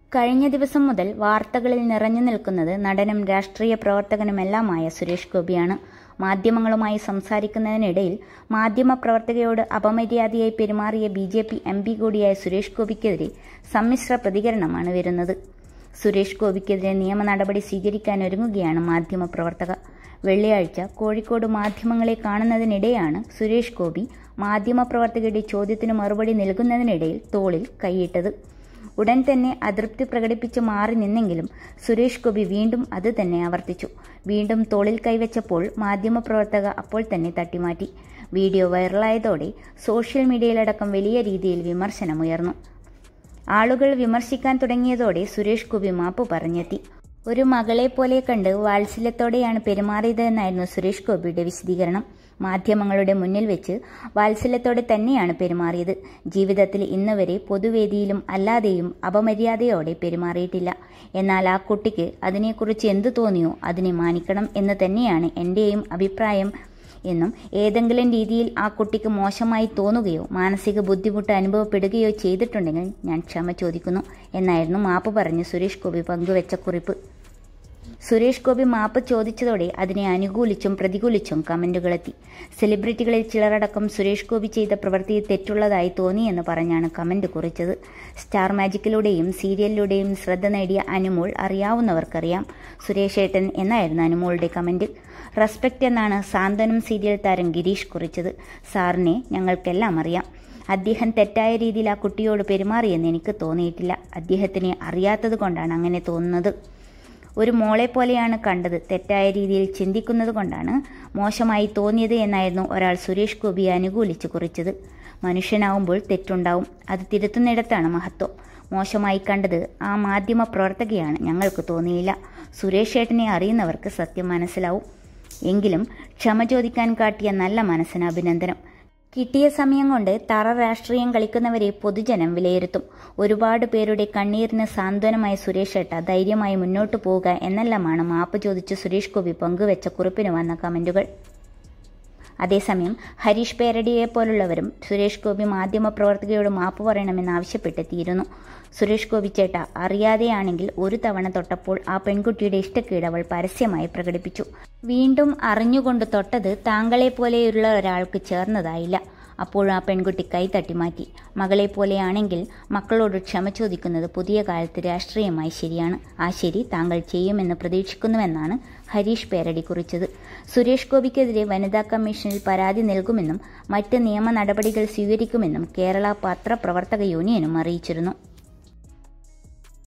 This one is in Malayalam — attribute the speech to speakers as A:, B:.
A: കഴിഞ്ഞ ദിവസം മുതൽ വാർത്തകളിൽ നിറഞ്ഞു നിൽക്കുന്നത് നടനും രാഷ്ട്രീയ പ്രവർത്തകനുമെല്ലാമായ സുരേഷ് ഗോപിയാണ് മാധ്യമങ്ങളുമായി സംസാരിക്കുന്നതിനിടയിൽ മാധ്യമപ്രവർത്തകയോട് അപമര്യാദയായി പെരുമാറിയ B J P M P കൂടിയായ സുരേഷ് ഗോപിക്കെതിരെ സമ്മിശ്ര പ്രതികരണമാണ് വരുന്നത് സുരേഷ് ഗോപിക്കെതിരെ നിയമ നടപടി സ്വീകരിക്കാൻ ഒരുങ്ങുകയാണ് മാധ്യമപ്രവർത്തക വെള്ളിയാഴ്ച കോഴിക്കോട് മാധ്യമങ്ങളെ കാണുന്നതിനിടെയാണ് സുരേഷ് ഗോപി മാധ്യമപ്രവർത്തകരുടെ ചോദ്യത്തിന് മറുപടി നൽകുന്നതിനിടയിൽ തോളിൽ കൈയിട്ടത് ഉടൻ തന്നെ അതൃപ്തി പ്രകടിപ്പിച്ച് മാറി നിന്നെങ്കിലും സുരേഷ് ഗോപി വീണ്ടും അത് തന്നെ ആവർത്തിച്ചു വീണ്ടും തോളിൽ കൈവച്ചപ്പോൾ മാധ്യമപ്രവർത്തക അപ്പോൾ തന്നെ തട്ടിമാറ്റി വീഡിയോ വൈറലായതോടെ സോഷ്യൽ മീഡിയയിലടക്കം വലിയ രീതിയിൽ വിമർശനമുയർന്നു ആളുകൾ വിമർശിക്കാൻ തുടങ്ങിയതോടെ സുരേഷ് ഗോപി മാപ്പ് പറഞ്ഞെത്തി ഒരു മകളെ പോലെ കണ്ട് വാത്സല്യത്തോടെയാണ് പെരുമാറിയത് എന്നായിരുന്നു സുരേഷ് ഗോപിയുടെ വിശദീകരണം മാധ്യമങ്ങളുടെ മുന്നിൽ വെച്ച് വാത്സല്യത്തോടെ തന്നെയാണ് പെരുമാറിയത് ജീവിതത്തിൽ ഇന്ന് വരെ പൊതുവേദിയിലും അല്ലാതെയും അപമര്യാദയോടെ പെരുമാറിയിട്ടില്ല എന്നാൽ ആ കുട്ടിക്ക് അതിനെക്കുറിച്ച് എന്തു തോന്നിയോ അതിനെ മാനിക്കണം എന്ന് തന്നെയാണ് എൻ്റെയും അഭിപ്രായം എന്നും ഏതെങ്കിലും രീതിയിൽ ആ കുട്ടിക്ക് മോശമായി തോന്നുകയോ മാനസിക ബുദ്ധിമുട്ട് അനുഭവപ്പെടുകയോ ചെയ്തിട്ടുണ്ടെങ്കിൽ ഞാൻ ക്ഷമ ചോദിക്കുന്നു എന്നായിരുന്നു മാപ്പ് പറഞ്ഞ് സുരേഷ് ഗോപി പങ്കുവെച്ച കുറിപ്പ് സുരേഷ് ഗോപി മാപ്പ് ചോദിച്ചതോടെ അതിനെ അനുകൂലിച്ചും പ്രതികൂലിച്ചും കമന്റുകളെത്തി സെലിബ്രിറ്റികളിൽ ചിലരടക്കം സുരേഷ് ഗോപി ചെയ്ത പ്രവൃത്തി തെറ്റുള്ളതായി തോന്നിയെന്ന് പറഞ്ഞാണ് കമന്റ് കുറിച്ചത് സ്റ്റാർ മാജിക്കിലൂടെയും സീരിയലിലൂടെയും ശ്രദ്ധ നേടിയ അനുമോൾ അറിയാവുന്നവർക്കറിയാം സുരേഷ് ഏട്ടൻ എന്നായിരുന്നു അനുമോളുടെ കമന്റ് റെസ്പെക്റ്റ് എന്നാണ് സാന്ത്വനം സീരിയൽ താരം ഗിരീഷ് കുറിച്ചത് സാറിനെ ഞങ്ങൾക്കെല്ലാം അറിയാം അദ്ദേഹം തെറ്റായ രീതിയിൽ ആ കുട്ടിയോട് പെരുമാറിയെന്ന് എനിക്ക് തോന്നിയിട്ടില്ല അദ്ദേഹത്തിനെ അറിയാത്തത് കൊണ്ടാണ് അങ്ങനെ തോന്നുന്നത് ഒരു മോളെ പോലെയാണ് കണ്ടത് തെറ്റായ രീതിയിൽ ചിന്തിക്കുന്നത് കൊണ്ടാണ് മോശമായി തോന്നിയത് എന്നായിരുന്നു ഒരാൾ സുരേഷ് ഗോപിയെ അനുകൂലിച്ച് കുറിച്ചത് മനുഷ്യനാവുമ്പോൾ തെറ്റുണ്ടാവും അത് തിരുത്തുന്നിടത്താണ് മഹത്വം മോശമായി കണ്ടത് ആ മാധ്യമ പ്രവർത്തകയാണ് ഞങ്ങൾക്ക് തോന്നിയില്ല സുരേഷ് ഏട്ടനെ അറിയുന്നവർക്ക് സത്യം മനസ്സിലാവും എങ്കിലും ക്ഷമ ചോദിക്കാൻ കാട്ടിയ നല്ല മനസ്സിന് അഭിനന്ദനം കിട്ടിയ സമയം കൊണ്ട് തറ രാഷ്ട്രീയം കളിക്കുന്നവരെ പൊതുജനം വിലയിരുത്തും ഒരുപാട് പേരുടെ കണ്ണീരിന് സാന്ത്വനമായ സുരേഷ് ഏട്ട ധൈര്യമായി മുന്നോട്ടു പോവുക എന്നെല്ലാമാണ് മാപ്പ് ചോദിച്ച് സുരേഷ് ഗോപി പങ്കുവെച്ച കുറിപ്പിന് വന്ന കമന്റുകൾ അതേസമയം ഹരീഷ് പേരടിയെ പോലുള്ളവരും സുരേഷ് ഗോപി മാധ്യമപ്രവർത്തകയോട് മാപ്പ് പറയണമെന്നാവശ്യപ്പെട്ടെത്തിയിരുന്നു സുരേഷ് ഗോപി ചേട്ട അറിയാതെയാണെങ്കിൽ ഒരു തവണ തൊട്ടപ്പോൾ ആ പെൺകുട്ടിയുടെ ഇഷ്ടക്കേട് അവൾ പരസ്യമായി പ്രകടിപ്പിച്ചു വീണ്ടും അറിഞ്ഞുകൊണ്ട് തൊട്ടത് താങ്കളെ പോലെയുള്ള ഒരാൾക്ക് ചേർന്നതായില്ല അപ്പോൾ ആ പെൺകുട്ടി കൈ തട്ടിമാറ്റി മകളെ പോലെയാണെങ്കിൽ മക്കളോട് ക്ഷമ ചോദിക്കുന്നത് പുതിയ കാലത്ത് രാഷ്ട്രീയമായി ശരിയാണ് ആ ശരി താങ്കൾ ചെയ്യുമെന്ന് പ്രതീക്ഷിക്കുന്നുവെന്നാണ് ഹരീഷ് പേരടി കുറിച്ചത് സുരേഷ് ഗോപിക്കെതിരെ വനിതാ കമ്മീഷനിൽ പരാതി നൽകുമെന്നും മറ്റ് നിയമ നടപടികൾ സ്വീകരിക്കുമെന്നും കേരള പത്രപ്രവർത്തക യൂണിയനും അറിയിച്ചിരുന്നു